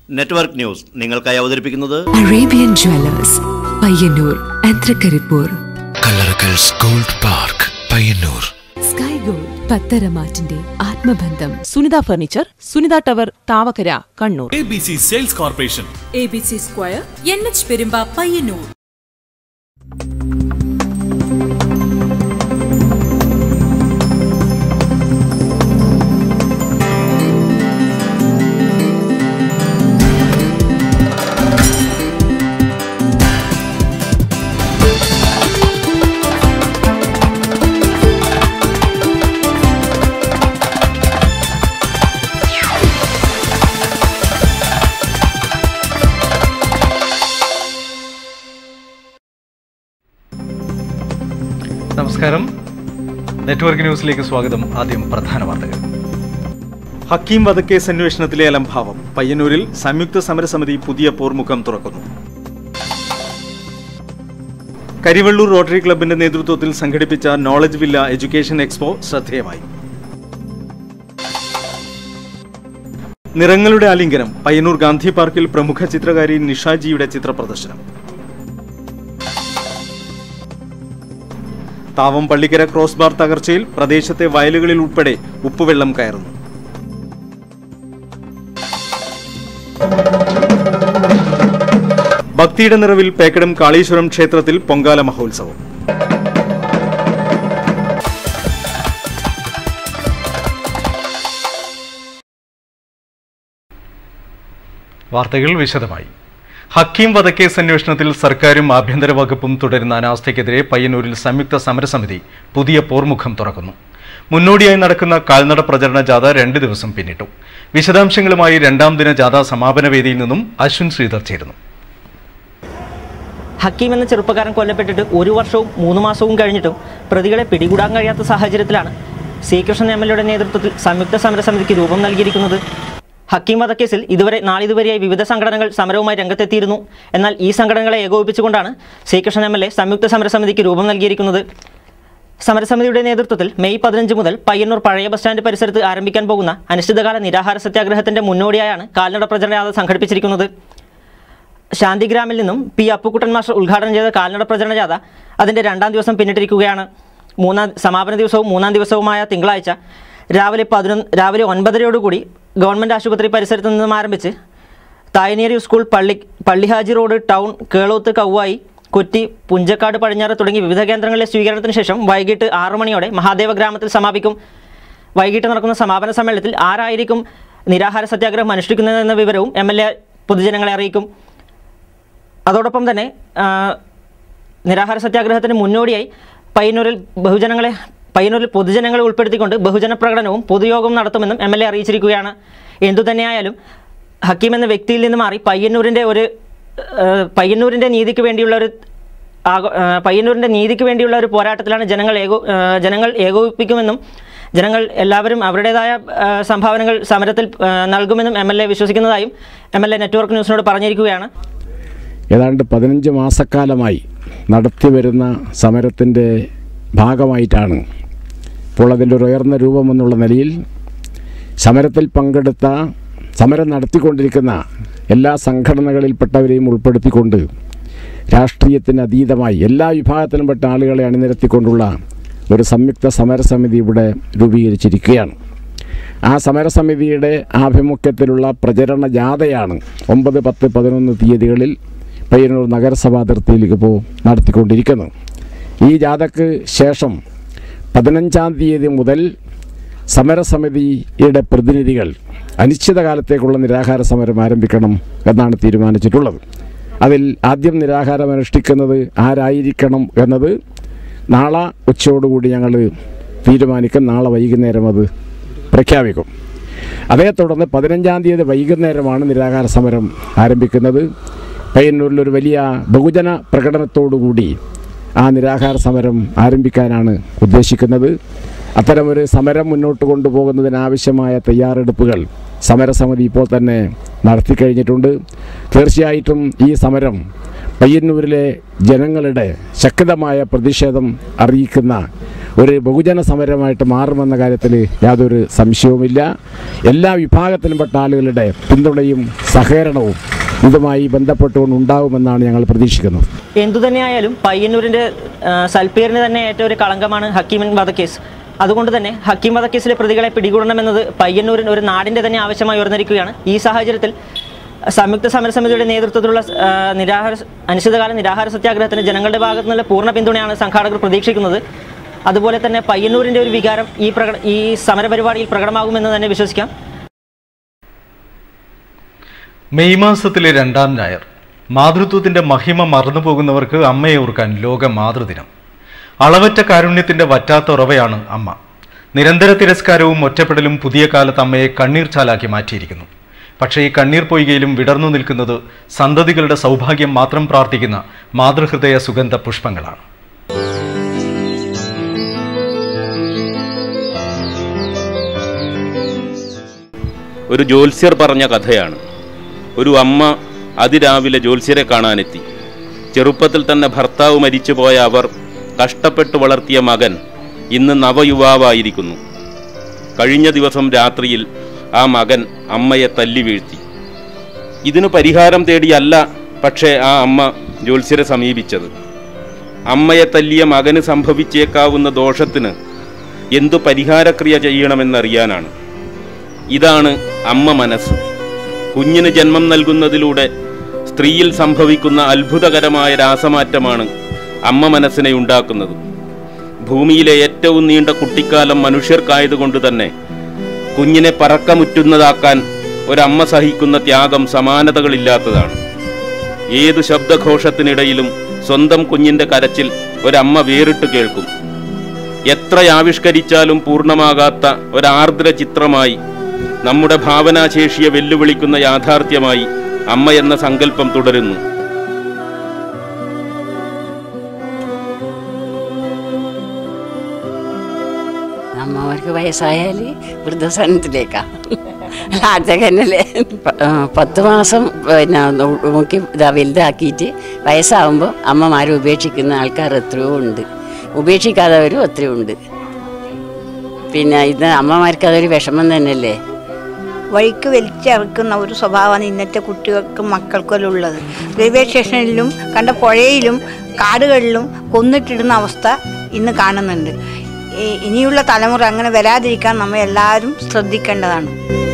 network news നിങ്ങൾക്കായി അവതരിപ്പിക്കുന്നത് Arabian Jewelers, Payyanur and Trikaripur Kallarakkals gold park Payyanur sky gold പത്തരമാറ്റിന്റെ ആത്മബന്ധം Sunitha furniture Sunitha tower Thavakkara Kannur A B C sales corporation A B C square N H Perumba Payyanur നമസ്കാരം network ന്യൂസിലേക്ക് സ്വാഗതം ആദ്യം പ്രധാന വാർത്തകൾ ഹക്കീം വധക്കേസ് അന്വേഷണത്തിലെ അലംഭാവം പയ്യന്നൂരിൽ സംയുക്ത സമരസമിതി പുതിയ പോർമുഖം തുറക്കുന്നു കരിവള്ളൂർ റോട്ടറി ക്ലബിന്റെ നേതൃത്വത്തിൽ സംഘടിപ്പിച്ച നോളജ് വില്ല എഡ്യൂക്കേഷൻ എക്സ്പോ ശ്രദ്ധേയമായി നിറങ്ങളുടെ ആലിംഗനം പയ്യന്നൂർ ഗാന്ധി പാർക്കിൽ പ്രമുഖ ചിത്രകാരി നിഷാജിയുടെ ചിത്രപ്രദർശനം താവം പള്ളിക്കര ക്രോസ് ബാർ തകർച്ചയിൽ പ്രദേശത്തെ വയലുകളിൽ ഉൾപ്പെടെ ഉപ്പുവെള്ളം കയറുന്നു ഭക്തിയുടെ നിറവിൽ പേക്കടം കാളീശ്വരം ക്ഷേത്രത്തിൽ പൊങ്കാല മഹോത്സവം വാർത്തകൾ വിശദമായി ഹക്കീം വധക്കേസ് അന്വേഷണത്തിൽ സർക്കാരും ആഭ്യന്തര വകുപ്പും തുടരുന്ന അനാസ്ഥയ്ക്കെതിരെ പയ്യന്നൂരിൽ സംയുക്ത സമരസമിതി പുതിയ പോർമുഖം തുറക്കുന്നു മുന്നോടിയായി നടക്കുന്ന കാൽനട പ്രചരണ ജാഥ രണ്ട് ദിവസം പിന്നിട്ടു വിശദാംശങ്ങളുമായി രണ്ടാം ദിന ജാഥ സമാപന വേദിയിൽ നിന്നും അശ്വിൻ ശ്രീധർ ചേരുന്നു ഹക്കീം എന്ന ചെറുപ്പക്കാരൻ കൊല്ലപ്പെട്ടിട്ട് ഒരു വർഷവും മൂന്ന് മാസവും കഴിഞ്ഞിട്ടും പ്രതികളെ പിടികൂടാൻ കഴിയാത്ത സാഹചര്യത്തിലാണ് ശ്രീകൃഷ്ണൻ എം എൽ എയുടെ നേതൃത്വത്തിൽ സംയുക്ത സമരസമിതിക്ക് രൂപം നൽകിയിരിക്കുന്നത് ഹക്കീം വധക്കേസിൽ ഇതുവരെ നാളിതുവരെയായി വിവിധ സംഘടനകൾ സമരവുമായി രംഗത്തെത്തിയിരുന്നു എന്നാൽ ഈ സംഘടനകളെ ഏകോപിപ്പിച്ചുകൊണ്ടാണ് ശ്രീകൃഷ്ണൻ എം എൽ എ സംയുക്ത സമരസമിതിക്ക് രൂപം നൽകിയിരിക്കുന്നത് സമരസമിതിയുടെ നേതൃത്വത്തിൽ മെയ് പതിനഞ്ച് മുതൽ പയ്യന്നൂർ പഴയ ബസ് സ്റ്റാൻഡ് പരിസരത്ത് ആരംഭിക്കാൻ പോകുന്ന അനിശ്ചിതകാല നിരാഹാര സത്യാഗ്രഹത്തിന്റെ മുന്നോടിയായാണ് കാൽനട പ്രചരണ ജാഥ സംഘടിപ്പിച്ചിരിക്കുന്നത് ശാന്തിഗ്രാമിൽ നിന്നും പി അപ്പുക്കുട്ടൻ മാസ്റ്റർ ഉദ്ഘാടനം ചെയ്ത കാൽനട പ്രചരണ ജാഥ അതിൻ്റെ രണ്ടാം ദിവസം പിന്നിട്ടിരിക്കുകയാണ് മൂന്നാം സമാപന ദിവസവും മൂന്നാം ദിവസവുമായ തിങ്കളാഴ്ച രാവിലെ പതിനൊന്ന് രാവിലെ ഒൻപതരയോടുകൂടി ഗവൺമെൻറ് ആശുപത്രി പരിസരത്ത് നിന്നും ആരംഭിച്ച് തായനേരി സ്കൂൾ പള്ളി പള്ളിഹാജി റോഡ് ടൗൺ കേളോത്ത് കൗവായി കൊറ്റി പുഞ്ചക്കാട് പടിഞ്ഞാറ് തുടങ്ങി വിവിധ കേന്ദ്രങ്ങളിലെ സ്വീകരണത്തിന് ശേഷം വൈകിട്ട് ആറു മണിയോടെ മഹാദേവ ഗ്രാമത്തിൽ സമാപിക്കും വൈകിട്ട് നടക്കുന്ന സമാപന സമ്മേളനത്തിൽ ആരായിരിക്കും നിരാഹാര സത്യാഗ്രഹം അനുഷ്ഠിക്കുന്നതെന്ന വിവരവും എം എൽ എ പൊതുജനങ്ങളെ അറിയിക്കും അതോടൊപ്പം തന്നെ ആ, നിരാഹാര സത്യാഗ്രഹത്തിന് മുന്നോടിയായി പയ്യന്നൂരിൽ ബഹുജനങ്ങളെ പയ്യന്നൂരിൽ പൊതുജനങ്ങളെ ഉൾപ്പെടുത്തിക്കൊണ്ട് ബഹുജന പ്രകടനവും പൊതുയോഗവും നടത്തുമെന്നും എം എൽ എ അറിയിച്ചിരിക്കുകയാണ് എന്തുതന്നെയായാലും ഹക്കീം എന്ന വ്യക്തിയിൽ നിന്ന് മാറി പയ്യന്നൂരിൻ്റെ ഒരു ആ, പയ്യന്നൂരിൻ്റെ നീതിക്ക് വേണ്ടിയുള്ള ഒരു ആഗോ ആ, പയ്യന്നൂരിൻ്റെ നീതിക്ക് വേണ്ടിയുള്ള ഒരു പോരാട്ടത്തിലാണ് ജനങ്ങൾ ഏകോ ആ, ജനങ്ങൾ ഏകോപിപ്പിക്കുമെന്നും ജനങ്ങൾ എല്ലാവരും അവരുടേതായ ആ, സംഭാവനകൾ സമരത്തിൽ ആ, നൽകുമെന്നും എം എൽ എ വിശ്വസിക്കുന്നതായും എം എൽ എ നെറ്റ്വർക്ക് ന്യൂസിനോട് പറഞ്ഞിരിക്കുകയാണ് ഏതാണ്ട് പതിനഞ്ച് മാസക്കാലമായി നടത്തിവരുന്ന സമരത്തിൻ്റെ ഭാഗമായിട്ടാണ് ഇപ്പോൾ അതിൻ്റെ ഒരു ഉയർന്ന രൂപമെന്നുള്ള നിലയിൽ സമരത്തിൽ പങ്കെടുത്ത സമരം നടത്തിക്കൊണ്ടിരിക്കുന്ന എല്ലാ സംഘടനകളിൽപ്പെട്ടവരെയും ഉൾപ്പെടുത്തിക്കൊണ്ട് രാഷ്ട്രീയത്തിന് അതീതമായി എല്ലാ വിഭാഗത്തിലുംപ്പെട്ട ആളുകളെ അണിനിരത്തിക്കൊണ്ടുള്ള ഒരു സംയുക്ത സമരസമിതി ഇവിടെ രൂപീകരിച്ചിരിക്കുകയാണ് ആ സമരസമിതിയുടെ ആഭിമുഖ്യത്തിലുള്ള പ്രചരണ ജാഥയാണ് ഒമ്പത് പത്ത് പതിനൊന്ന് തീയതികളിൽ പയ്യന്നൂർ നഗരസഭാ അതിർത്തിയിലേക്ക് ഇപ്പോൾ നടത്തിക്കൊണ്ടിരിക്കുന്നത് ഈ ജാഥയ്ക്ക് ശേഷം പതിനഞ്ചാം തീയതി മുതൽ സമരസമിതിയുടെ പ്രതിനിധികൾ അനിശ്ചിതകാലത്തേക്കുള്ള നിരാഹാര സമരം ആരംഭിക്കണം എന്നാണ് തീരുമാനിച്ചിട്ടുള്ളത് അതിൽ ആദ്യം നിരാഹാരം അനുഷ്ഠിക്കുന്നത് ആരായിരിക്കണം എന്നത് നാളെ ഉച്ചയോടുകൂടി ഞങ്ങൾ തീരുമാനിക്കും നാളെ വൈകുന്നേരം അത് പ്രഖ്യാപിക്കും അതേ തുടർന്ന് പതിനഞ്ചാം തീയതി വൈകുന്നേരമാണ് നിരാഹാര സമരം ആരംഭിക്കുന്നത് പയ്യന്നൂരിൽ ഒരു വലിയ ബഹുജന പ്രകടനത്തോടുകൂടി ആ നിരാഹാര സമരം ആരംഭിക്കാനാണ് ഉദ്ദേശിക്കുന്നത് അത്തരമൊരു സമരം മുന്നോട്ട് കൊണ്ടുപോകുന്നതിനാവശ്യമായ തയ്യാറെടുപ്പുകൾ സമരസമിതി ഇപ്പോൾ തന്നെ നടത്തിക്കഴിഞ്ഞിട്ടുണ്ട് തീർച്ചയായിട്ടും ഈ സമരം പയ്യന്നൂരിലെ ജനങ്ങളുടെ ശക്തമായ പ്രതിഷേധം അറിയിക്കുന്ന ഒരു ബഹുജന സമരമായിട്ട് മാറുമെന്ന കാര്യത്തിൽ യാതൊരു സംശയവുമില്ല എല്ലാ വിഭാഗത്തിലുംപ്പെട്ട ആളുകളുടെ പിന്തുണയും സഹകരണവും ഇതുമായി ബന്ധപ്പെട്ടുകൊണ്ട് ഉണ്ടാകുമെന്നാണ് ഞങ്ങൾ പ്രതീക്ഷിക്കുന്നത് എന്തുതന്നെയായാലും പയ്യന്നൂരിന്റെ ആ, സൽപ്പേരിന് തന്നെ ഏറ്റവും ഒരു കളങ്കമാണ് ഹക്കീമൻ വധക്കേസ് അതുകൊണ്ട് തന്നെ ഹക്കീം വധക്കേസിലെ പ്രതികളെ പിടികൂടണമെന്നത് പയ്യന്നൂരിന് ഒരു നാടിന്റെ തന്നെ ആവശ്യമായി ഉയർന്നിരിക്കുകയാണ് ഈ സാഹചര്യത്തിൽ സംയുക്ത സമരസമിതിയുടെ നേതൃത്വത്തിലുള്ള ആ, നിരാഹാര അനിശ്ചിതകാല നിരാഹാര സത്യാഗ്രഹത്തിന് ജനങ്ങളുടെ ഭാഗത്തു നിന്നുള്ള പൂർണ്ണ പിന്തുണയാണ് സംഘാടകർ പ്രതീക്ഷിക്കുന്നത് അതുപോലെ തന്നെ പയ്യന്നൂരിന്റെ ഒരു വികാരം ഈ പ്രകട ഈ സമരപരിപാടിയിൽ പ്രകടമാകുമെന്ന് തന്നെ വിശ്വസിക്കാം മെയ് മാസത്തിലെ രണ്ടാം ഞായർ മാതൃത്വത്തിന്റെ മഹിമ മറന്നുപോകുന്നവർക്ക് അമ്മയെ ഓർക്കാൻ ലോക മാതൃദിനം അളവറ്റ കാരുണ്യത്തിന്റെ വറ്റാത്ത ഉറവയാണ് അമ്മ നിരന്തര തിരസ്കാരവും ഒറ്റപ്പെടലും പുതിയ കാലത്ത് അമ്മയെ കണ്ണീർ ചാലാക്കി മാറ്റിയിരിക്കുന്നു പക്ഷേ ഈ കണ്ണീർ പൊയ്കയിലും വിടർന്നു നിൽക്കുന്നത് സന്തതികളുടെ സൗഭാഗ്യം മാത്രം പ്രാർത്ഥിക്കുന്ന മാതൃഹൃദയ സുഗന്ധ പുഷ്പങ്ങളാണ് ഒരു ജ്യോത്സ്യർ പറഞ്ഞ കഥയാണ് ഒരു അമ്മ അതിരാവിലെ ജ്യോത്സ്യരെ കാണാനെത്തി ചെറുപ്പത്തിൽ തന്നെ ഭർത്താവ് മരിച്ചുപോയ അവർ കഷ്ടപ്പെട്ട് വളർത്തിയ മകൻ ഇന്ന് നവയുവാവായിരിക്കുന്നു കഴിഞ്ഞ ദിവസം രാത്രിയിൽ ആ മകൻ അമ്മയെ തല്ലി വീഴ്ത്തി ഇതിനു പരിഹാരം തേടിയല്ല പക്ഷേ ആ അമ്മ ജ്യോത്സ്യരെ സമീപിച്ചത് അമ്മയെ തല്ലിയ മകന് സംഭവിച്ചേക്കാവുന്ന ദോഷത്തിന് എന്തു പരിഹാരക്രിയ ചെയ്യണമെന്നറിയാനാണ് ഇതാണ് അമ്മ മനസ്സ് കുഞ്ഞിന് ജന്മം നൽകുന്നതിലൂടെ സ്ത്രീയിൽ സംഭവിക്കുന്ന അത്ഭുതകരമായ രാസമാറ്റമാണ് അമ്മ മനസ്സിനെ ഉണ്ടാക്കുന്നത് ഭൂമിയിലെ ഏറ്റവും നീണ്ട കുട്ടിക്കാലം മനുഷ്യർക്കായതുകൊണ്ട് തന്നെ കുഞ്ഞിനെ പറക്കമുറ്റുന്നതാക്കാൻ ഒരമ്മ സഹിക്കുന്ന ത്യാഗം സമാനതകളില്ലാത്തതാണ് ഏതു ശബ്ദഘോഷത്തിനിടയിലും സ്വന്തം കുഞ്ഞിന്റെ കരച്ചിൽ ഒരമ്മ വേറിട്ട് കേൾക്കും എത്ര ആവിഷ്കരിച്ചാലും പൂർണ്ണമാകാത്ത ഒരാർദ്ര ചിത്രമായി നമ്മുടെ ഭാവനാശേഷിയെ വെല്ലുവിളിക്കുന്ന യാഥാർത്ഥ്യമായി അമ്മ എന്ന സങ്കല്പം തുടരുന്നു അമ്മമാർക്ക് വയസ്സായാൽ വൃദ്ധസദനത്തിലേക്കാ ആദ്യമല്ലേ പത്ത് മാസം പിന്നെ നോക്കി ഇതാ വലുതാക്കിയിട്ട് വയസ്സാകുമ്പോൾ അമ്മമാരെ ഉപേക്ഷിക്കുന്ന ആൾക്കാർ എത്രയോ ഉണ്ട് ഉപേക്ഷിക്കാത്തവരും എത്രയോ ഉണ്ട് പിന്നെ ഇത് അമ്മമാർക്ക് അതൊരു വിഷമം തന്നെയല്ലേ വഴിക്ക് വലിച്ചിറക്കുന്ന ഒരു സ്വഭാവമാണ് ഇന്നത്തെ കുട്ടികൾക്കും മക്കൾക്കും ഉള്ളത് റെയിൽവേ സ്റ്റേഷനിലും കണ്ട പുഴയിലും കാടുകളിലും കൊന്നിട്ടിടുന്ന അവസ്ഥ ഇന്ന് കാണുന്നുണ്ട് ഈ- ഇനിയുള്ള തലമുറ അങ്ങനെ വരാതിരിക്കാൻ നമ്മൾ എല്ലാവരും ശ്രദ്ധിക്കേണ്ടതാണ്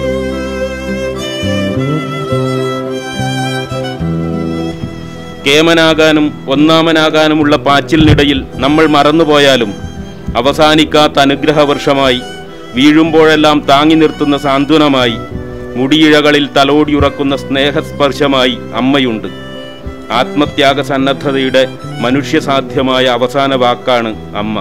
കേമനാകാനും ഒന്നാമനാകാനുമുള്ള പാച്ചിലിനിടയിൽ നമ്മൾ മറന്നുപോയാലും അവസാനിക്കാത്ത അനുഗ്രഹവർഷമായി വീഴുമ്പോഴെല്ലാം താങ്ങി നിർത്തുന്ന സാന്ത്വനമായി മുടിയിഴകളിൽ തലോടിയുറക്കുന്ന സ്നേഹസ്പർശമായി അമ്മയുണ്ട് ആത്മത്യാഗ സന്നദ്ധതയുടെ മനുഷ്യസാധ്യമായ അവസാന വാക്കാണ് അമ്മ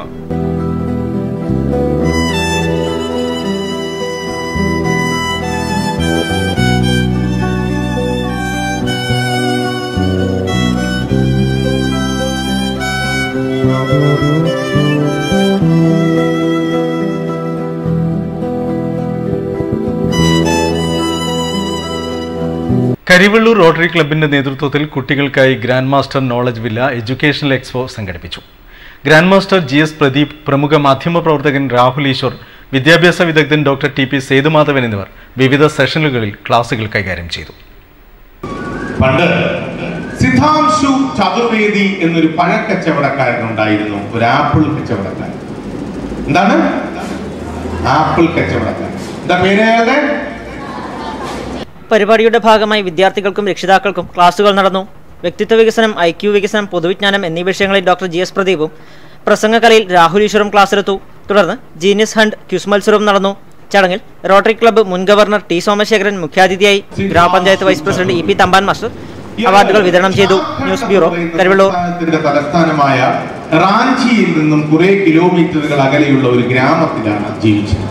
കരിവള്ളൂർ റോട്ടറി ക്ലബിന്റെ നേതൃത്വത്തിൽ കുട്ടികൾക്കായി grand master knowledge villa educational expo സംഘടിപ്പിച്ചു grand master G S Pradeep പ്രമുഖ മാധ്യമപ്രവർത്തകൻ രാഹുൽ ഈശ്വർ വിദ്യാഭ്യാസ വിദഗ്ധൻ ഡോക്ടർ ടി പി സേതുമാധവൻ എന്നിവർ വിവിധ സെഷനുകളിൽ ക്ലാസുകൾ കൈകാര്യം ചെയ്തു പണ്ട് സിദ്ധാംശു ചതുർവേദി എന്നൊരു പഴക്കച്ചവടക്കാരനുണ്ടായിരുന്നു ഒരു ആപ്പിൾ കച്ചവടക്കാരൻ എന്താണ് ആപ്പിൾ കച്ചവടക്കാരൻ എന്താ പേര് അയാളുടെ പരിപാടിയുടെ ഭാഗമായി വിദ്യാർത്ഥികൾക്കും രക്ഷിതാക്കൾക്കും ക്ലാസുകൾ നടന്നു വ്യക്തിത്വ വികസനം ഐ ക്യു വികസനം പൊതുവിജ്ഞാനം എന്നീ വിഷയങ്ങളിൽ ഡോക്ടർ ജി എസ് പ്രദീപും പ്രസംഗകലയിൽ രാഹുൽ ഈശ്വറും ക്ലാസ്സെടുത്തു തുടർന്ന് ജീനിയസ് ഹണ്ട് ക്യൂസ് മത്സരവും നടന്നു ചടങ്ങിൽ റോട്ടറി ക്ലബ്ബ് മുൻ ഗവർണർ ടി സോമശേഖരൻ മുഖ്യാതിഥിയായി ഗ്രാമപഞ്ചായത്ത് vice president E P Thampan master അവാർഡുകൾ വിതരണം ചെയ്തു ന്യൂസ് ബ്യൂറോ കരുവള്ളൂർ സംസ്ഥാനത്തിന്റെ തലസ്ഥാനമായ റാഞ്ചിയിൽ നിന്നും കുറെ കിലോമീറ്ററുകൾ അകലെയുള്ള ഒരു ഗ്രാമത്തിലാണ് ജീവിച്ചത്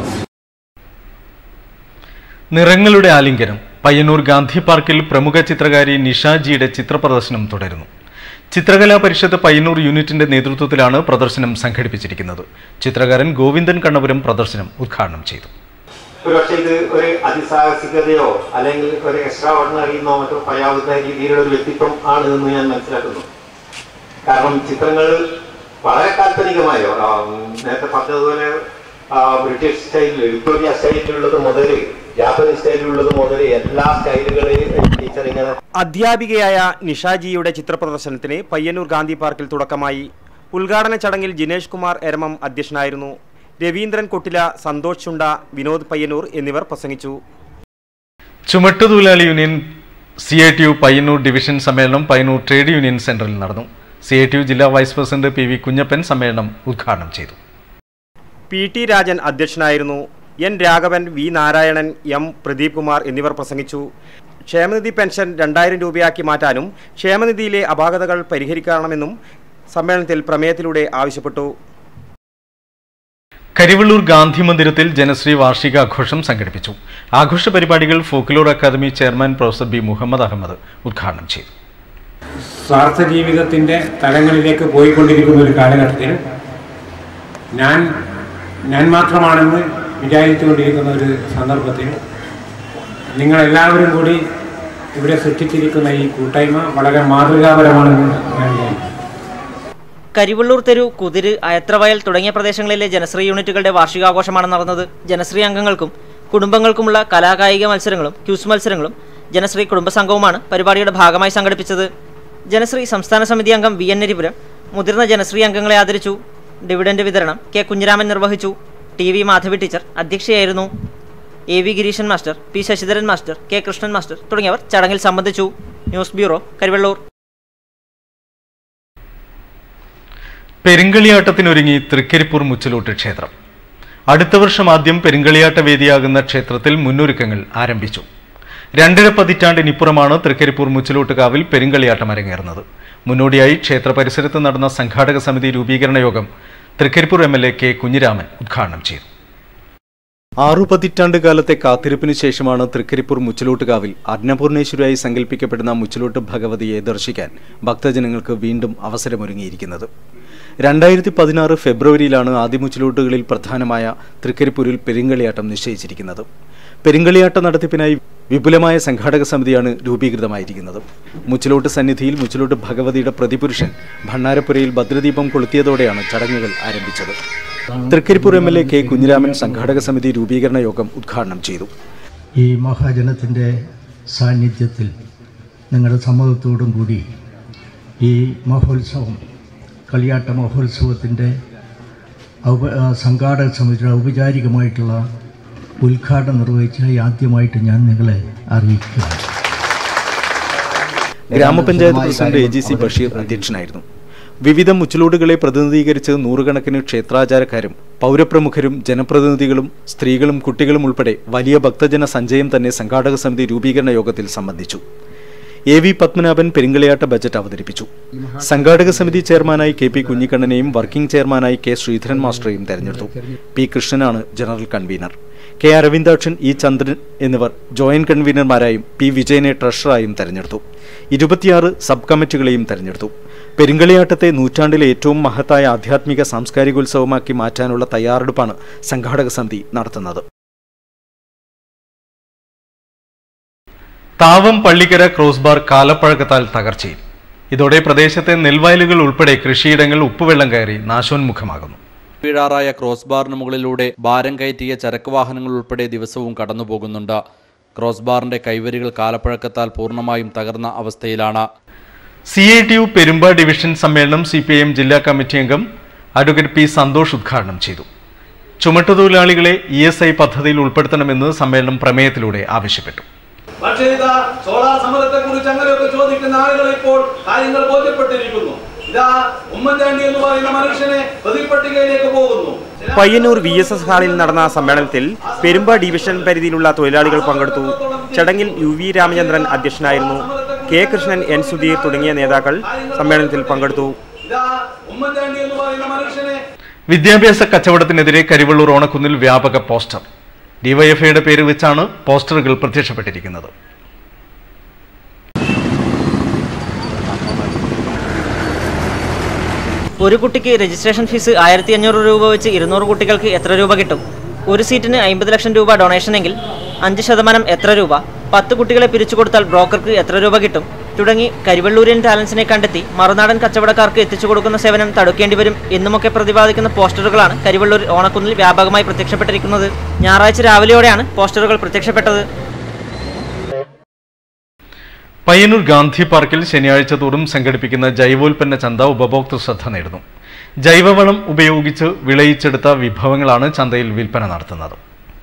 നിറങ്ങളുടെ ആലിംഗനം പയ്യന്നൂർ ഗാന്ധി പാർക്കിൽ പ്രമുഖ ചിത്രകാരി നിഷാജിയുടെ ചിത്രപ്രദർശനം തുടരുന്നു ചിത്രകലാ പരിഷത്ത് പയ്യന്നൂർ യൂണിറ്റിന്റെ നേതൃത്വത്തിലാണ് പ്രദർശനം സംഘടിപ്പിച്ചിരിക്കുന്നത് ചിത്രകാരൻ ഗോവിന്ദൻ കണ്ണപുരം പ്രദർശനം ഉദ്ഘാടനം ചെയ്തു ഒരുപക്ഷെ ഇത് ഒരു അതിസാഹസികതയോ അല്ലെങ്കിൽ ഒരു എക്സ്ട്രാ ഓർഡിനറിയെന്നോ മറ്റോ പറയാവുന്ന രീതിയിലുള്ള ഒരു വ്യക്തിത്വം ആണ് എന്ന് ഞാൻ മനസ്സിലാക്കുന്നു കാരണം ചിത്രങ്ങൾ വളരെ കാൽപ്പനികമായോ ആ, ഉം, നേരത്തെ പറഞ്ഞതുപോലെ ആ, ബ്രിട്ടീഷ് സ്റ്റൈലിൽ വിക്ടോറിയ സ്റ്റൈലിലുള്ളത് മുതൽ ജാപ്പനീസ് സ്റ്റൈലിലുള്ളത് മുതൽ എല്ലാ സ്റ്റൈലുകളെയും ടീച്ചർ ഇങ്ങനെ അധ്യാപികയായ നിഷാജിയുടെ ചിത്രപ്രദർശനത്തിന് പയ്യന്നൂർ ഗാന്ധി പാർക്കിൽ തുടക്കമായി ഉദ്ഘാടന ചടങ്ങിൽ ജിനേഷ് കുമാർ എരമം അധ്യക്ഷനായിരുന്നു രവീന്ദ്രൻ കൊട്ടില സന്തോഷ് ചുണ്ട വിനോദ് പയ്യന്നൂർ എന്നിവർ പ്രസംഗിച്ചു ചുമട്ടുതൊഴിലാളി union C I T U Payyanur division സമ്മേളനം പയ്യന്നൂർ ട്രേഡ് യൂണിയൻ സെന്ററിൽ നടന്നു സി ഐ ടി യു ജില്ലാ vice president P V Kunhappan സമ്മേളനം ഉദ്ഘാടനം ചെയ്തു പി ടി രാജൻ അധ്യക്ഷനായിരുന്നു N Raghavan V Narayanan M Pradeep Kumar എന്നിവർ പ്രസംഗിച്ചു ക്ഷേമനിധി പെൻഷൻ രണ്ടായിരം രൂപയാക്കി മാറ്റാനും ക്ഷേമനിധിയിലെ അപാകതകൾ പരിഹരിക്കണമെന്നും സമ്മേളനത്തിൽ പ്രമേയത്തിലൂടെ ആവശ്യപ്പെട്ടു കരിവള്ളൂർ ഗാന്ധി മന്ദിരത്തിൽ ജനശ്രീ വാർഷികാഘോഷം സംഘടിപ്പിച്ചു ആഘോഷ പരിപാടികൾ folklore academy chairman professor B Muhammad Ahmed ഉദ്ഘാടനം ചെയ്തു സ്വാർത്ഥ ജീവിതത്തിൻ്റെ തലങ്ങളിലേക്ക് പോയിക്കൊണ്ടിരിക്കുന്ന ഒരു കാലഘട്ടത്തിൽ ഞാൻ ഞാൻ മാത്രമാണെന്ന് വിചാരിച്ചുകൊണ്ടിരിക്കുന്ന ഒരു സന്ദർഭത്തിൽ നിങ്ങളെല്ലാവരും കൂടി ഇവിടെ സൃഷ്ടിച്ചിരിക്കുന്ന ഈ കൂട്ടായ്മ വളരെ മാതൃകാപരമാണെന്ന് ഞാൻ വിചാരിക്കുന്നു കരിവള്ളൂർ തെരു കുതിര് അയത്രവയൽ തുടങ്ങിയ പ്രദേശങ്ങളിലെ ജനശ്രീ യൂണിറ്റുകളുടെ വാർഷികാഘോഷമാണ് നടന്നത് ജനശ്രീ അംഗങ്ങൾക്കും കുടുംബങ്ങൾക്കുമുള്ള കലാകായിക മത്സരങ്ങളും ക്യൂസ് മത്സരങ്ങളും ജനശ്രീ കുടുംബസംഘവുമാണ് പരിപാടിയുടെ ഭാഗമായി സംഘടിപ്പിച്ചത് ജനശ്രീ സംസ്ഥാന സമിതി അംഗം വി എൻ നരിപുരം മുതിർന്ന ജനശ്രീ അംഗങ്ങളെ ആദരിച്ചു ഡിവിഡന്റ് വിതരണം കെ കുഞ്ഞിരാമൻ നിർവഹിച്ചു ടി വി മാധവി ടീച്ചർ അധ്യക്ഷയായിരുന്നു A V Gireeshan master P Sasidharan master K Krishnan master തുടങ്ങിയവർ ചടങ്ങിൽ സംബന്ധിച്ചു ന്യൂസ് ബ്യൂറോ കരിവള്ളൂർ പെരുങ്കളിയാട്ടത്തിനൊരുങ്ങി തൃക്കരിപ്പൂർ മുച്ചിലോട്ട് ക്ഷേത്രം അടുത്ത വർഷം ആദ്യം പെരുങ്കളിയാട്ട വേദിയാകുന്ന ക്ഷേത്രത്തിൽ മുന്നൊരുക്കങ്ങൾ ആരംഭിച്ചു രണ്ടര പതിറ്റാണ്ടിനിപ്പുറമാണ് തൃക്കരിപ്പൂർ മുച്ചിലോട്ടുകാവിൽ പെരുങ്കളിയാട്ടം അരങ്ങേറുന്നത് മുന്നോടിയായി ക്ഷേത്ര പരിസരത്ത് നടന്ന സംഘാടക സമിതി രൂപീകരണ യോഗം Trikaripur M L A K Kunhiraman ഉദ്ഘാടനം ചെയ്തു ആറു പതിറ്റാണ്ട് കാലത്തെ കാത്തിരിപ്പിനു ശേഷമാണ് തൃക്കരിപ്പൂർ മുച്ചിലോട്ടുകാവിൽ അന്നപൂർണേശ്വരിയായി സങ്കല്പിക്കപ്പെടുന്ന മുച്ചിലോട്ട് ഭഗവതിയെ ദർശിക്കാൻ ഭക്തജനങ്ങൾക്ക് വീണ്ടും അവസരമൊരുങ്ങിയിരിക്കുന്നത് രണ്ടായിരത്തി പതിനാറ് ഫെബ്രുവരിയിലാണ് ആദ്യ മുച്ചിലോട്ടുകളിൽ പ്രധാനമായ തൃക്കരിപ്പൂരിൽ പെരുങ്കളിയാട്ടം നിശ്ചയിച്ചിരിക്കുന്നത് പെരുങ്കളിയാട്ട നടത്തിപ്പിനായി വിപുലമായ സംഘാടക സമിതിയാണ് രൂപീകൃതമായിരിക്കുന്നത് മുച്ചിലോട്ട് സന്നിധിയിൽ മുച്ചിലോട്ട് ഭഗവതിയുടെ പ്രതിപുരുഷൻ ഭണ്ണാരപ്പുരയിൽ ഭദ്രദീപം കൊളുത്തിയതോടെയാണ് ചടങ്ങുകൾ ആരംഭിച്ചത് Trikaripur M L A K Kunhiraman സംഘാടക സമിതി രൂപീകരണ യോഗം ഉദ്ഘാടനം ചെയ്തു ഈ മഹാജനത്തിൻ്റെ സാന്നിധ്യത്തിൽ നിങ്ങളുടെ സമ്മതത്തോടും കൂടി ഈ മഹോത്സവം കളിയാട്ട മഹോത്സവത്തിൻ്റെ ഔപ ആ, സംഘാടക സമിതിയുടെ ഔപചാരികമായിട്ടുള്ള ഉദ്ഘാടനം നിർവഹിച്ചതായി ആദ്യമായിട്ട് ഞാൻ നിങ്ങളെ അറിയിക്കുകയാണ് ഗ്രാമപഞ്ചായത്ത് president A G C Basheer അധ്യക്ഷനായിരുന്നു വിവിധ മുച്ചിലോടുകളെ പ്രതിനിധീകരിച്ച് നൂറുകണക്കിന് ക്ഷേത്രാചാരക്കാരും പൗരപ്രമുഖരും ജനപ്രതിനിധികളും സ്ത്രീകളും കുട്ടികളും ഉൾപ്പെടെ വലിയ ഭക്തജന സഞ്ചയം തന്നെ സംഘാടക സമിതി രൂപീകരണ യോഗത്തിൽ സംബന്ധിച്ചു എ വി പത്മനാഭൻ പെരുങ്കളിയാട്ട ബജറ്റ് അവതരിപ്പിച്ചു സംഘാടക സമിതി ചെയർമാനായി കെ പി കുഞ്ഞിക്കണ്ണനെയും വർക്കിംഗ് ചെയർമാനായി കെ ശ്രീധരൻ മാസ്റ്ററെയും തെരഞ്ഞെടുത്തു പി കൃഷ്ണനാണ് general convener K Aravindakshan E Chandran എന്നിവർ ജോയിന്റ് കൺവീനർമാരായും പി വിജയനെ ട്രഷറായും തെരഞ്ഞെടുത്തു ഇരുപത്തിയാറ് സബ് കമ്മിറ്റികളെയും തെരഞ്ഞെടുത്തു പെരുങ്കളിയാട്ടത്തെ നൂറ്റാണ്ടിലെ ഏറ്റവും മഹത്തായ ആധ്യാത്മിക സാംസ്കാരികോത്സവമാക്കി മാറ്റാനുള്ള തയ്യാറെടുപ്പാണ് സംഘാടക സമിതി നടത്തുന്നത് താവം പള്ളിക്കര ക്രോസ് ബാർ കാലപ്പഴക്കത്താൽ തകർച്ചയിൽ ഇതോടെ പ്രദേശത്തെ നെൽവയലുകൾ ഉൾപ്പെടെ കൃഷിയിടങ്ങൾ ഉപ്പുവെള്ളം കയറി നാശോന്മുഖമാകുന്നു വീഴാറായ ക്രോസ് ബാറിന് മുകളിലൂടെ ഭാരം കയറ്റിയ ചരക്ക് വാഹനങ്ങൾ ഉൾപ്പെടെ ദിവസവും കടന്നുപോകുന്നുണ്ട് ക്രോസ് ബാറിന്റെ കൈവരികൾ കാലപ്പഴക്കത്താൽ പൂർണ്ണമായും തകർന്ന അവസ്ഥയിലാണ് C I T U Perumba division സമ്മേളനം സി പി ഐ എം ജില്ലാ കമ്മിറ്റി അംഗം അഡ്വക്കേറ്റ് പി സന്തോഷ് ഉദ്ഘാടനം ചെയ്തു ചുമട്ടുതൊഴിലാളികളെ ഇ എസ് ഐ പദ്ധതിയിൽ ഉൾപ്പെടുത്തണമെന്ന് സമ്മേളനം പ്രമേയത്തിലൂടെ ആവശ്യപ്പെട്ടു പക്ഷേ ഇതാ സോളാർ സമരത്തെ കുറിച്ച് അങ്ങനെയൊക്കെ ചോദിക്കുന്ന ആളുകൾ ഇപ്പോൾ കാര്യങ്ങൾ ബോധ്യപ്പെട്ടിരിക്കുന്നു ഇതാ ഉമ്മൻചാണ്ടി എന്ന് പറയുന്ന മനുഷ്യനെ പ്രതിപട്ടികയിലേക്ക് പോകുന്നു പയ്യന്നൂർ വി എസ് എസ് ഹാളിൽ നടന്ന സമ്മേളനത്തിൽ പെരുമ്പ ഡിവിഷൻ പരിധിയിലുള്ള തൊഴിലാളികൾ പങ്കെടുത്തു ചടങ്ങിൽ യു വി രാമചന്ദ്രൻ അധ്യക്ഷനായിരുന്നു കെ കൃഷ്ണൻ എൻ സുധീർ തുടങ്ങിയ നേതാക്കൾ സമ്മേളനത്തിൽ പങ്കെടുത്തു ഇതാ ഉമ്മൻചാണ്ടി എന്ന് പറയുന്ന മനുഷ്യനെ വിദ്യാഭ്യാസ കച്ചവടത്തിനെതിരെ കരിവള്ളൂർ ഓണക്കുന്നിൽ വ്യാപക പോസ്റ്റർ ഡിവൈഎഫ്ഐയുടെ പേര് വെച്ചാണ് പോസ്റ്ററുകൾ പ്രത്യക്ഷപ്പെട്ടിരിക്കുന്നത് ഒരു കുട്ടിക്ക് രജിസ്ട്രേഷൻ ഫീസ് ആയിരത്തി അഞ്ഞൂറ് രൂപ വെച്ച് ഇരുന്നൂറ് കുട്ടികൾക്ക് എത്ര രൂപ കിട്ടും ഒരു സീറ്റിന് അമ്പത് ലക്ഷം രൂപ ഡൊണേഷനെങ്കിൽ അഞ്ച് ശതമാനം എത്ര രൂപ പത്ത് കുട്ടികളെ പിരിച്ചു കൊടുത്താൽ ബ്രോക്കർക്ക് എത്ര രൂപ കിട്ടും തുടങ്ങി കരിവള്ളൂരിയൻ ടാലൻസിനെ കണ്ടെത്തി മറുനാടൻ കച്ചവടക്കാർക്ക് എത്തിച്ചു കൊടുക്കുന്ന സേവനം തടുക്കേണ്ടി വരും എന്നുമൊക്കെ പ്രതിപാദിക്കുന്ന പോസ്റ്ററുകളാണ് കരിവള്ളൂർ ഓണക്കുന്നിൽ വ്യാപകമായി പ്രത്യക്ഷപ്പെട്ടിരിക്കുന്നത് ഞായറാഴ്ച രാവിലെയോടെയാണ് പോസ്റ്ററുകൾ പ്രത്യക്ഷപ്പെട്ടത് പയ്യന്നൂർ ഗാന്ധി പാർക്കിൽ ശനിയാഴ്ച തോറും സംഘടിപ്പിക്കുന്ന ജൈവോൽപ്പന്ന ചന്ത ഉപഭോക്തൃ ശ്രദ്ധ നേടുന്നു ജൈവവളം ഉപയോഗിച്ച് വിളയിച്ചെടുത്ത വിഭവങ്ങളാണ് ചന്തയിൽ വിൽപ്പന നടത്തുന്നത്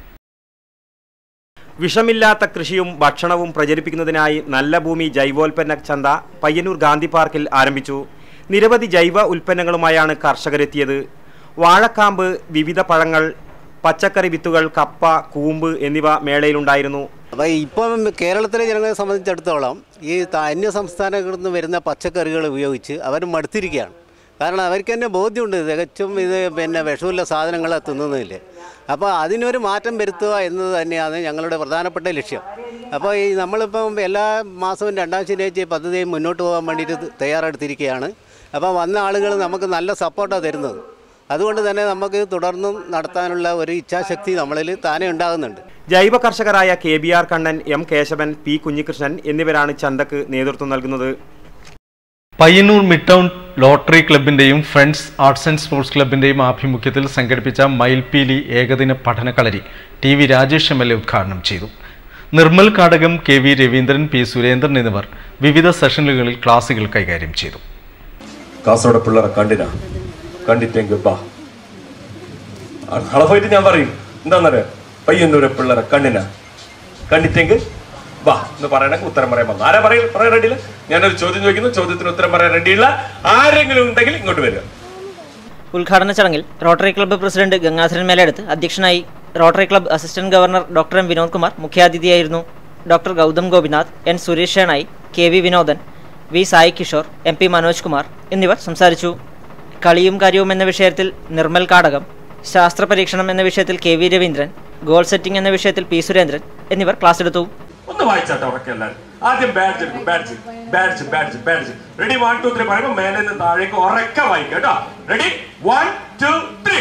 വിഷമില്ലാത്ത കൃഷിയും ഭക്ഷണവും പ്രചരിപ്പിക്കുന്നതിനായി നല്ല ഭൂമി ജൈവോൽപ്പന്ന ചന്ത പയ്യന്നൂർ ഗാന്ധി പാർക്കിൽ ആരംഭിച്ചു നിരവധി ജൈവ ഉൽപ്പന്നങ്ങളുമായാണ് കർഷകരെത്തിയത് വാഴക്കാമ്പ് വിവിധ പഴങ്ങൾ പച്ചക്കറി വിത്തുകൾ കപ്പ കൂമ്പ് എന്നിവ മേളയിലുണ്ടായിരുന്നു അപ്പോൾ ഇപ്പം കേരളത്തിലെ ജനങ്ങളെ സംബന്ധിച്ചിടത്തോളം ഈ ത- അന്യ സംസ്ഥാനങ്ങളിൽ നിന്ന് വരുന്ന പച്ചക്കറികൾ ഉപയോഗിച്ച് അവർ മടുത്തിരിക്കുകയാണ് കാരണം അവർക്ക് തന്നെ ബോധ്യമുണ്ട് തികച്ചും ഇത് പിന്നെ വിഷമില്ല സാധനങ്ങൾ തിന്നുന്നതില്ലേ അപ്പോൾ അതിനൊരു മാറ്റം വരുത്തുക എന്നത് തന്നെയാണ് ഞങ്ങളുടെ പ്രധാനപ്പെട്ട ലക്ഷ്യം അപ്പോൾ ഈ നമ്മളിപ്പം എല്ലാ മാസവും രണ്ടാം ശനിയാഴ്ച ഈ പദ്ധതി മുന്നോട്ട് പോകാൻ വേണ്ടിയിട്ട് തയ്യാറെടുത്തിരിക്കുകയാണ് അപ്പോൾ വന്ന ആളുകൾ നമുക്ക് നല്ല സപ്പോർട്ടാണ് തരുന്നത് അതുകൊണ്ട് തന്നെ നമുക്ക് തുടർന്നും നടത്താനുള്ള ഒരു ഇച്ഛാശക്തി നമ്മളിൽ താനെ ഉണ്ടാകുന്നുണ്ട് ജൈവ കർഷകരായ K B R Kannan M Kesavan P Kunhikrishnan എന്നിവരാണ് ചന്തക്ക് നേതൃത്വം നൽകുന്നത് പയ്യന്നൂർ മിഡ് ടൗൺ ലോട്ടറി ക്ലബിന്റെയും ഫ്രണ്ട്സ് ആർട്സ് ആൻഡ് സ്പോർട്സ് ക്ലബിന്റെയും ആഭിമുഖ്യത്തിൽ സംഘടിപ്പിച്ച മയിൽപീലി ഏകദിന പഠനക്കളരി T V Rajesh M L A ഉദ്ഘാടനം ചെയ്തു Nirmal Kadakam K V Raveendran P Surendran എന്നിവർ വിവിധ സെഷനുകളിൽ ക്ലാസുകൾ കൈകാര്യം ചെയ്തു കാസർഗോഡ് പിള്ളേരെ കണ്ടിന കണ്ടിട്ടെങ്കിൽ ബാ ആ, നാളെ പോയിട്ട് ഞാൻ പറയും എന്താന്നറിയാം പയ്യന്നൂരെ പിള്ളേരെ കണ്ടിന കണ്ടിട്ടെങ്കിൽ ബാ എന്ന് പറയണ ഉത്തരം പറയാൻ വന്നു ആരാ പറയും പറയാൻ റെഡിയില്ല ഞാനൊരു ചോദ്യം ചോദിക്കുന്നു ചോദ്യത്തിന് ഉത്തരം പറയാൻ റെഡിയുള്ള ആരെങ്കിലും ഉണ്ടെങ്കിൽ ഇങ്ങോട്ട് വരിക ഉദ്ഘാടന ചടങ്ങിൽ rotary club president Gangadharan Meleduth അധ്യക്ഷനായി rotary club assistant governor doctor M Vinod Kumar മുഖ്യാതിഥിയായിരുന്നു doctor Gautham Gopinath N Suresh Shenoy K V Vinodan V Sai Kishore M P Manoj Kumar എന്നിവർ സംസാരിച്ചു കളിയും കാര്യവും എന്ന വിഷയത്തിൽ നിർമ്മൽ കാടകം ശാസ്ത്ര പരീക്ഷണം എന്ന വിഷയത്തിൽ K V Raveendran goal setting എന്ന വിഷയത്തിൽ പി സുരേന്ദ്രൻ എന്നിവർ ക്ലാസ് എടുത്തു ഒന്ന് വായിച്ചാട്ടെ ഉറക്കെ എല്ലാവരും ആദ്യം ബാഡ്ജ് എടുക്കും badge badge badge badge ready one two three പറയുമ്പോൾ മേലെ നിന്ന് താഴേക്ക് ഉറക്കെ വായിക്കുക കേട്ടോ റെഡി വൺ ടു ത്രീ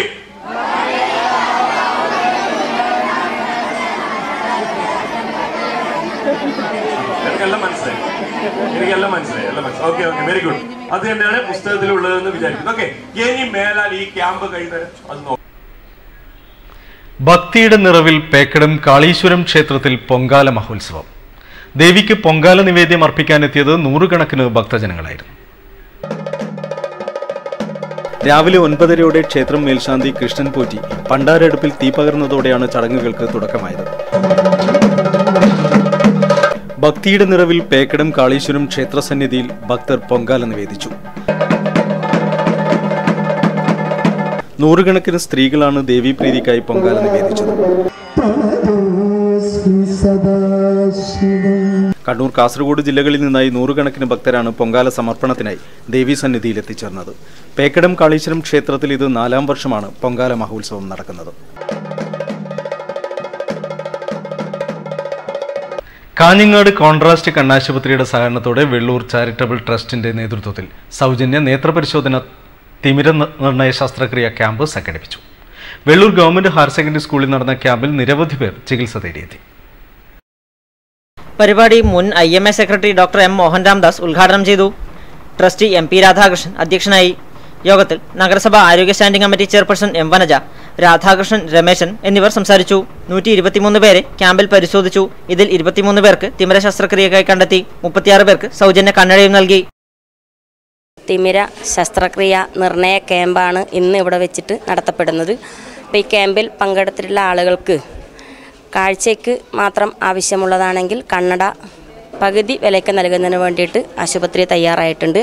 എനിക്കെല്ലാം മനസ്സിലായി എനിക്കെല്ലാം മനസ്സിലായി എല്ലാം മനസ്സിലായി ഓക്കെ ഓക്കെ വെരി ഗുഡ് അത് തന്നെയാണ് പുസ്തകത്തിലുള്ളതെന്ന് വിചാരിക്കുന്നു ഓക്കെ ഇനി മേലാൽ ഈ ക്യാമ്പ് കഴിയുന്നത് അത് നോക്കാം ഭക്തിയുടെ നിറവിൽ പേക്കടം കാളീശ്വരം ക്ഷേത്രത്തിൽ പൊങ്കാല മഹോത്സവം ദേവിക്ക് പൊങ്കാല നിവേദ്യം അർപ്പിക്കാനെത്തിയത് നൂറുകണക്കിന് ഭക്തജനങ്ങളായിരുന്നു രാവിലെ ഒൻപതരയോടെ ക്ഷേത്രം മേൽശാന്തി കൃഷ്ണൻ പോറ്റി പണ്ടാരടുപ്പിൽ തീ പകർന്നതോടെയാണ് ചടങ്ങുകൾക്ക് തുടക്കമായത് ഭക്തിയുടെ നിറവിൽ പേക്കടം കാളീശ്വരം ക്ഷേത്രസന്നിധിയിൽ ഭക്തർ പൊങ്കാല നിവേദിച്ചു നൂറുകണക്കിന് സ്ത്രീകളാണ് ദേവീപ്രീതിക്കായി പൊങ്കാല നിവേദിച്ചത് കണ്ണൂർ കാസർഗോഡ് ജില്ലകളിൽ നിന്നായി നൂറുകണക്കിന് ഭക്തരാണ് പൊങ്കാല സമർപ്പണത്തിനായി ദേവീസന്നിധിയിൽ എത്തിച്ചേർന്നത് പേക്കടം കാളീശ്വരം ക്ഷേത്രത്തിൽ ഇത് നാലാം വർഷമാണ് പൊങ്കാല മഹോത്സവം നടക്കുന്നത് കാഞ്ഞങ്ങാട് കോൺട്രാസ്റ്റ് കണ്ണാശുപത്രിയുടെ സഹകരണത്തോടെ വെള്ളൂർ ചാരിറ്റബിൾ ട്രസ്റ്റിന്റെ നേതൃത്വത്തിൽ സൗജന്യ നേത്രപരിശോധന തിമിര ന- നിർണയ ശസ്ത്രക്രിയ ക്യാമ്പ് സംഘടിപ്പിച്ചു വെള്ളൂർ ഗവൺമെന്റ് ഹയർ സെക്കൻഡറി സ്കൂളിൽ നടന്ന ക്യാമ്പിൽ നിരവധി പേർ ചികിത്സ തേടിയെത്തി പരിപാടി മുൻ I M A secretary doctor M Mohan Ramdas ഉദ്ഘാടനം ചെയ്തു ട്രസ്റ്റി എം പി രാധാകൃഷ്ണൻ അധ്യക്ഷനായി യോഗത്തിൽ നഗരസഭ ആരോഗ്യ standing committee chairperson M Vanaja Radhakrishnan Rameshan എന്നിവർ സംസാരിച്ചു നൂറ്റി ഇരുപത്തിമൂന്ന് പേരെ ക്യാമ്പിൽ പരിശോധിച്ചു ഇതിൽ ഇരുപത്തിമൂന്ന് പേർക്ക് തിമിര ശസ്ത്രക്രിയക്കായി കണ്ടെത്തി മുപ്പത്തിയാറ് പേർക്ക് സൗജന്യ കണ്ണടയും നൽകി തിമിര ശസ്ത്രക്രിയ നിർണയ ക്യാമ്പാണ് ഇന്ന് ഇവിടെ വെച്ചിട്ട് നടത്തപ്പെടുന്നത് അപ്പോൾ ഈ ക്യാമ്പിൽ പങ്കെടുത്തിട്ടുള്ള ആളുകൾക്ക് കാഴ്ചയ്ക്ക് മാത്രം ആവശ്യമുള്ളതാണെങ്കിൽ കണ്ണട പകുതി വിലയ്ക്ക് നൽകുന്നതിന് വേണ്ടിയിട്ട് ആശുപത്രി തയ്യാറായിട്ടുണ്ട്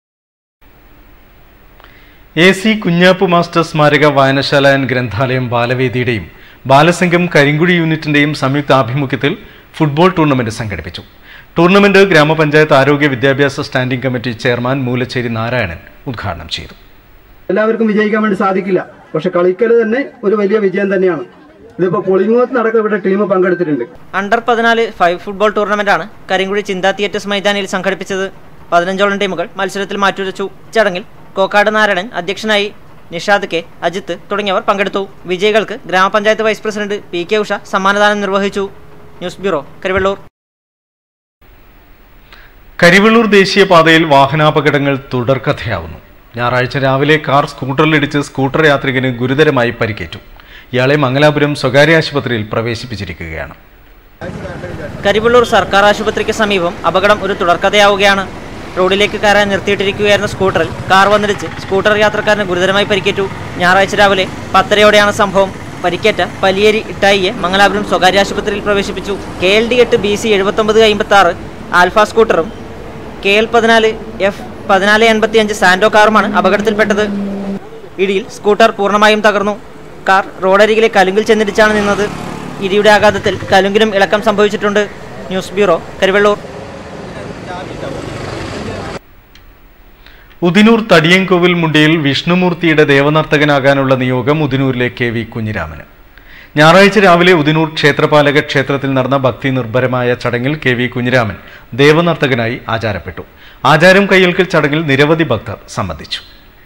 എ സി കുഞ്ഞാപ്പു മാസ്റ്റർ സ്മാരക വായനശാല ആൻഡ് ഗ്രന്ഥാലയം ബാലവേദിയുടെയും ബാലസംഘം കരിങ്കുഴി യൂണിറ്റിന്റെയും സംയുക്ത ആഭിമുഖ്യത്തിൽ ഫുട്ബോൾ ടൂർണമെന്റ് സംഘടിപ്പിച്ചു ടൂർണമെന്റ് ഗ്രാമപഞ്ചായത്ത് ആരോഗ്യ വിദ്യാഭ്യാസ standing committee chairman Moolacheri Narayanan ഉദ്ഘാടനം ചെയ്തു എല്ലാവർക്കും വിജയിക്കാൻ വേണ്ടി സാധിക്കില്ല പക്ഷെ കളിക്കൽ തന്നെ ഒരു വലിയ വിജയം തന്നെയാണ് ഇതിപ്പോ പൊളിങ്ങോത്ത് നടക്കം ഇവിടെ ടീം പങ്കെടുത്തിട്ടുണ്ട് അണ്ടർ പതിനാല് ഫൈവ് ഫുട്ബോൾ ടൂർണമെന്റാണ് കരിങ്കുഴി ചിന്താ തിയേറ്റേഴ്സ് മൈതാനിയിൽ സംഘടിപ്പിച്ചത് പതിനഞ്ചോളം ടീമുകൾ മത്സരത്തിൽ മാറ്റുരച്ചു ചടങ്ങിൽ കോക്കാട് നാരായണൻ അധ്യക്ഷനായി നിഷാദ് കെ അജിത്ത് തുടങ്ങിയവർ പങ്കെടുത്തു വിജയികൾക്ക് ഗ്രാമപഞ്ചായത്ത് vice president P K Usha സമ്മാനദാനം നിർവഹിച്ചു ന്യൂസ് ബ്യൂറോ കരിവെള്ളൂർ കരിവള്ളൂർ ദേശീയപാതയിൽ വാഹനാപകടങ്ങൾ തുടർക്കഥയാവുന്നു ഞായറാഴ്ച രാവിലെ കാർ സ്കൂട്ടറിലിടിച്ച് സ്കൂട്ടർ യാത്രികന് ഗുരുതരമായി പരിക്കേറ്റു ഇയാളെ മംഗലാപുരം സ്വകാര്യ ആശുപത്രിയിൽ പ്രവേശിപ്പിച്ചിരിക്കുകയാണ് കരിവള്ളൂർ സർക്കാർ ആശുപത്രിക്ക് സമീപം അപകടം ഒരു തുടർക്കഥയാവുകയാണ് റോഡിലേക്ക് കയറാൻ നിർത്തിയിട്ടിരിക്കുകയായിരുന്ന സ്കൂട്ടറിൽ കാർ വന്നിടിച്ച് സ്കൂട്ടർ യാത്രക്കാരന് ഗുരുതരമായി പരിക്കേറ്റു ഞായറാഴ്ച രാവിലെ പത്തരയോടെയാണ് സംഭവം പരിക്കേറ്റ പലിയേരി ഇട്ടായിയെ മംഗലാപുരം സ്വകാര്യ ആശുപത്രിയിൽ പ്രവേശിപ്പിച്ചു കെ എൽ ഡി എട്ട് ബി സി എഴുപത്തൊമ്പത് അമ്പത്തി ആറ് ആൽഫ സ്കൂട്ടറും കെ എൽ പതിനാല് എഫ് പതിനാല് എൺപത്തി അഞ്ച് സാൻഡോ കാറുമാണ് അപകടത്തിൽപ്പെട്ടത് ഇടിയിൽ സ്കൂട്ടർ പൂർണ്ണമായും തകർന്നു കാർ റോഡരികിലെ കലുങ്കിൽ ചെന്നിടിച്ചാണ് നിന്നത് ഇടിയുടെ ആഘാതത്തിൽ കലുങ്കിലും ഇളക്കം സംഭവിച്ചിട്ടുണ്ട് ന്യൂസ് ബ്യൂറോ കരിവെള്ളൂർ ഉദിനൂർ തടിയൻകോവിൽ മുണ്ടിയിൽ വിഷ്ണുമൂർത്തിയുടെ ദേവനർത്തകനാകാനുള്ള നിയോഗം ഉദിനൂരിലെ കെ വി കുഞ്ഞിരാമന് ഞായറാഴ്ച രാവിലെ ഉദിനൂർ ക്ഷേത്രപാലക ക്ഷേത്രത്തിൽ നടന്ന ഭക്തി നിർഭരമായ ചടങ്ങിൽ കെ വി കുഞ്ഞിരാമൻ ദേവനർത്തകനായി ആചാരപ്പെട്ടു ആചാരം കയ്യേൽക്കൽ ചടങ്ങിൽ നിരവധി ഭക്തർ സംബന്ധിച്ചു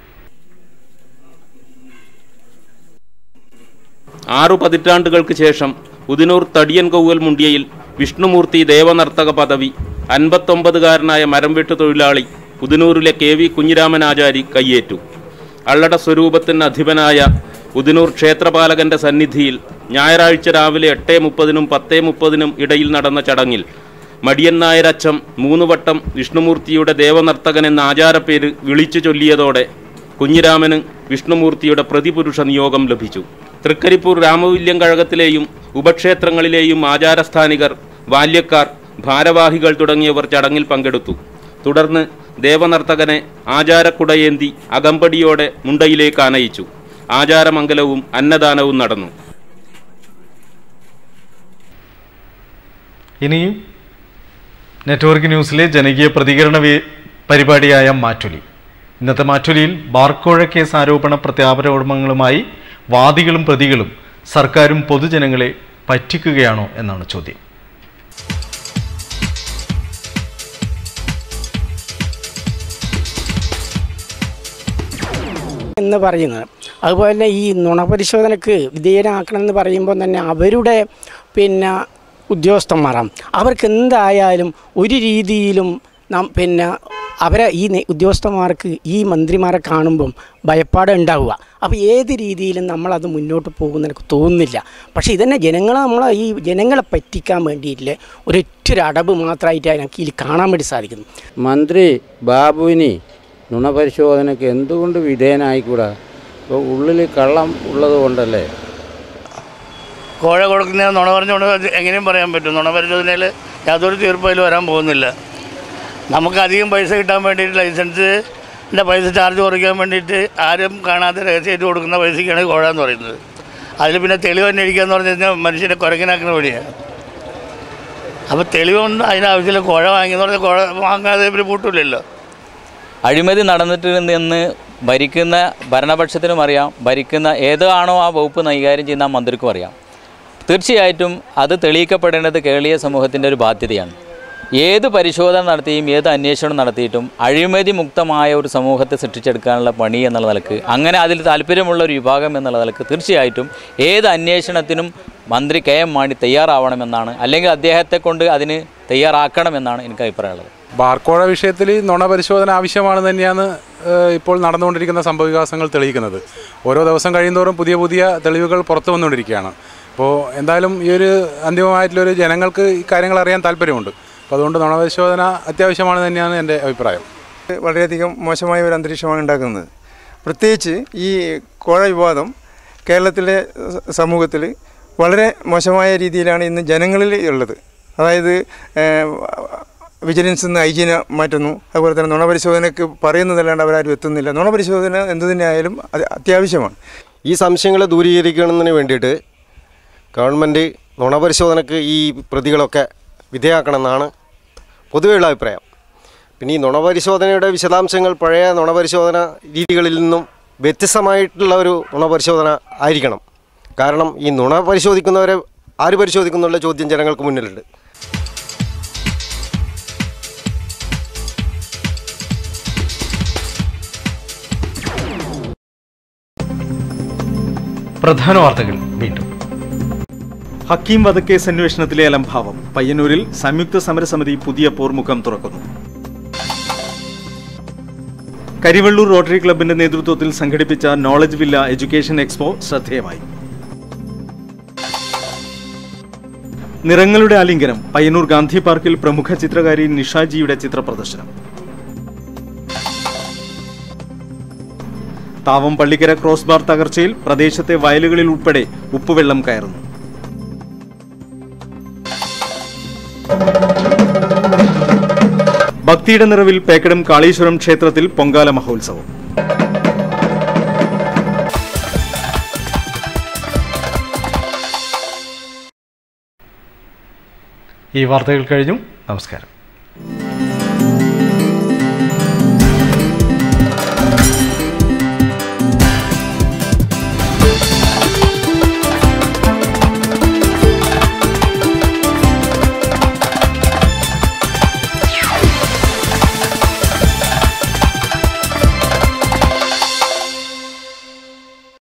ആറു പതിറ്റാണ്ടുകൾക്ക് ശേഷം ഉദിനൂർ തടിയൻ കൗവൽ മുണ്ടിയയിൽ വിഷ്ണുമൂർത്തി ദേവനർത്തക പദവി അൻപത്തൊമ്പതുകാരനായ മരംവെട്ട് തൊഴിലാളി ഉദിനൂരിലെ കെ വി കുഞ്ഞിരാമൻ ആചാരി കയ്യേറ്റു അള്ളട സ്വരൂപത്തിന് അധിപനായ ഉദിനൂർ ക്ഷേത്രപാലകന്റെ സന്നിധിയിൽ ഞായറാഴ്ച രാവിലെ എട്ട് മുപ്പതിനും പത്ത് മുപ്പതിനും ഇടയിൽ നടന്ന ചടങ്ങിൽ മടിയൻ നായരച്ചം മൂന്ന് വട്ടം വിഷ്ണുമൂർത്തിയുടെ ദേവനർത്തകൻ എന്ന ആചാരപ്പേര് വിളിച്ചു ചൊല്ലിയതോടെ കുഞ്ഞിരാമന് വിഷ്ണുമൂർത്തിയുടെ പ്രതിപുരുഷ നിയോഗം ലഭിച്ചു തൃക്കരിപ്പൂർ രാമവില്യം കഴകത്തിലെയും ഉപക്ഷേത്രങ്ങളിലെയും ആചാരസ്ഥാനികർ ബാല്യക്കാർ ഭാരവാഹികൾ തുടങ്ങിയവർ ചടങ്ങിൽ പങ്കെടുത്തു തുടർന്ന് ദേവനർത്തകനെ ആചാരക്കുടയേന്തി അകമ്പടിയോടെ മുണ്ടയിലേക്ക് ആനയിച്ചു ആചാരമംഗലവും അന്നദാനവും നടന്നു ഇനി നെറ്റ്വർക്ക് ന്യൂസിലെ ജനകീയ പ്രതികരണ വേ- പരിപാടിയായ മാറ്റുലി ഇന്നത്തെ മാറ്റുലിയിൽ ബാർക്കോഴ കേസ് ആരോപണ പ്രത്യാപരോപണങ്ങളുമായി വാദികളും പ്രതികളും സർക്കാരും പൊതുജനങ്ങളെ പറ്റിക്കുകയാണോ എന്നാണ് ചോദ്യം എന്ന് പറയുന്നത് അതുപോലെ തന്നെ ഈ നുണപരിശോധനയ്ക്ക് വിധേയനാക്കണമെന്ന് പറയുമ്പോൾ തന്നെ അവരുടെ പിന്നെ ഉദ്യോഗസ്ഥന്മാരാണ് അവർക്ക് എന്തായാലും ഒരു രീതിയിലും നാം പിന്നെ അവരെ ഈ നെ- ഉദ്യോഗസ്ഥന്മാർക്ക് ഈ മന്ത്രിമാരെ കാണുമ്പം ഭയപ്പാട് ഉണ്ടാവുക അപ്പോൾ ഏത് രീതിയിലും നമ്മളത് മുന്നോട്ട് പോകുന്ന എനിക്ക് തോന്നുന്നില്ല പക്ഷേ ഇതന്നെ ജനങ്ങളെ നമ്മളെ ഈ ജനങ്ങളെ പറ്റിക്കാൻ വേണ്ടിയിട്ടുള്ള ഒരൊറ്റ ഒരു അടവ് മാത്രമായിട്ടാണ് എനിക്ക് ഇതിൽ കാണാൻ വേണ്ടി സാധിക്കുന്നു മന്ത്രി ബാബുവിന് നുണപരിശോധനയ്ക്ക് എന്തുകൊണ്ട് വിധേയനായിക്കൂടാ ഇപ്പോൾ ഉള്ളിൽ കള്ളം ഉള്ളത് കൊണ്ടല്ലേ കോഴ കൊടുക്കുന്ന നുണ പറഞ്ഞുകൊണ്ട് എങ്ങനെയും പറയാൻ പറ്റും നുണ പരിശോധനയിൽ യാതൊരു തീർപ്പും അതിൽ വരാൻ പോകുന്നില്ല നമുക്ക് അധികം പൈസ കിട്ടാൻ വേണ്ടിയിട്ട് ലൈസൻസിൻ്റെ പൈസ ചാർജ് കുറയ്ക്കാൻ വേണ്ടിയിട്ട് ആരും കാണാതെ രഹസ്യമായിട്ട് കൊടുക്കുന്ന പൈസയ്ക്കാണ് കോഴ എന്ന് പറയുന്നത് അതിൽ പിന്നെ തെളിവ് അന്വേഷിക്കുക എന്ന് പറഞ്ഞു കഴിഞ്ഞാൽ മനുഷ്യനെ കുരങ്ങനാക്കുന്ന വഴിയാണ് അപ്പോൾ തെളിവുണ്ട് അതിനാവശ്യമില്ല കോഴ വാങ്ങിയെന്ന് പറഞ്ഞാൽ കോഴ വാങ്ങാതെ ഇവർ പൂട്ടില്ലല്ലോ അഴിമതി നടന്നിട്ടുണ്ട് എന്ന് ഭരിക്കുന്ന ഭരണപക്ഷത്തിനും അറിയാം ഭരിക്കുന്ന ഏതാണോ ആ വകുപ്പ് കൈകാര്യം ചെയ്യുന്ന ആ മന്ത്രിക്കും അറിയാം തീർച്ചയായിട്ടും അത് തെളിയിക്കപ്പെടേണ്ടത് കേരളീയ സമൂഹത്തിൻ്റെ ഒരു ബാധ്യതയാണ് ഏത് പരിശോധന നടത്തിയും ഏത് അന്വേഷണം നടത്തിയിട്ടും അഴിമതി മുക്തമായ ഒരു സമൂഹത്തെ സൃഷ്ടിച്ചെടുക്കാനുള്ള പണി എന്നുള്ള നിലക്ക് അങ്ങനെ അതിൽ താല്പര്യമുള്ള ഒരു വിഭാഗം എന്നുള്ള നിലക്ക് തീർച്ചയായിട്ടും ഏത് അന്വേഷണത്തിനും മന്ത്രി കെ എം മാണി തയ്യാറാവണമെന്നാണ് അല്ലെങ്കിൽ അദ്ദേഹത്തെ കൊണ്ട് അതിന് തയ്യാറാക്കണമെന്നാണ് എനിക്ക് അഭിപ്രായമുള്ളത് ബാർക്കോഴ വിഷയത്തിൽ നുണ പരിശോധന ആവശ്യമാണെന്ന് തന്നെയാണ് ഏഹ്, ഇപ്പോൾ നടന്നുകൊണ്ടിരിക്കുന്ന സംഭവവികാസങ്ങൾ തെളിയിക്കുന്നത് ഓരോ ദിവസം കഴിയുന്തോറും പുതിയ പുതിയ തെളിവുകൾ പുറത്തു വന്നുകൊണ്ടിരിക്കുകയാണ് അപ്പോൾ എന്തായാലും ഈ ഒരു അന്തിമമായിട്ടുള്ളൊരു ജനങ്ങൾക്ക് ഈ കാര്യങ്ങൾ അറിയാൻ താല്പര്യമുണ്ട് അപ്പോൾ അതുകൊണ്ട് നുണ പരിശോധന അത്യാവശ്യമാണെന്ന് തന്നെയാണ് എൻ്റെ അഭിപ്രായം വളരെയധികം മോശമായ ഒരു അന്തരീക്ഷമാണ് ഉണ്ടാക്കുന്നത് പ്രത്യേകിച്ച് ഈ കോഴ വിവാദം കേരളത്തിലെ സ- സമൂഹത്തിൽ വളരെ മോശമായ രീതിയിലാണ് ഇന്ന് ജനങ്ങളിൽ ഉള്ളത് അതായത് ഏഹ്, വിജിലൻസ് നിന്ന് ഐ ജിനെ മാറ്റുന്നു അതുപോലെ തന്നെ നുണപരിശോധനയ്ക്ക് പറയുന്നതല്ലാണ്ട് അവരാരും എത്തുന്നില്ല നുണപരിശോധന എന്തു തന്നെയായാലും അത് അത്യാവശ്യമാണ് ഈ സംശയങ്ങളെ ദൂരീകരിക്കുന്നതിന് വേണ്ടിയിട്ട് ഗവൺമെൻറ് നുണപരിശോധനയ്ക്ക് ഈ പ്രതികളൊക്കെ വിധേയമാക്കണമെന്നാണ് പൊതുവെയുള്ള അഭിപ്രായം പിന്നെ ഈ നുണപരിശോധനയുടെ വിശദാംശങ്ങൾ പഴയ നുണപരിശോധന രീതികളിൽ നിന്നും വ്യത്യസ്തമായിട്ടുള്ള ഒരു നുണപരിശോധന ആയിരിക്കണം കാരണം ഈ നുണ പരിശോധിക്കുന്നവരെ ആര് പരിശോധിക്കുന്നുള്ള ചോദ്യം ജനങ്ങൾക്ക് മുന്നിലുണ്ട് പ്രധാന വാർത്തകൾ വീണ്ടും ഹക്കീം വധക്കേസ് അന്വേഷണത്തിലെ അലംഭാവം പയ്യന്നൂരിൽ സംയുക്ത സമരസമിതി പുതിയ പോർമുഖം തുറക്കുന്നു കരിവള്ളൂർ റോട്ടറി ക്ലബിന്റെ നേതൃത്വത്തിൽ സംഘടിപ്പിച്ച നോളജ് വില്ല എഡ്യൂക്കേഷൻ എക്സ്പോ ശ്രദ്ധേയമായി നിറങ്ങളുടെ ആലിംഗനം പയ്യന്നൂർ ഗാന്ധി പാർക്കിൽ പ്രമുഖ ചിത്രകാരി നിഷാജിയുടെ ചിത്രപ്രദർശനം താവം പള്ളിക്കര ക്രോസ് ബാർ തകർച്ചയിൽ പ്രദേശത്തെ വയലുകളിൽ ഉൾപ്പെടെ ഉപ്പുവെള്ളം കയറുന്നു ഭക്തിയുടെ നിറവിൽ പേക്കടം കാളീശ്വരം ക്ഷേത്രത്തിൽ പൊങ്കാല മഹോത്സവം ഈ വാർത്തകൾ കഴിഞ്ഞു നമസ്കാരം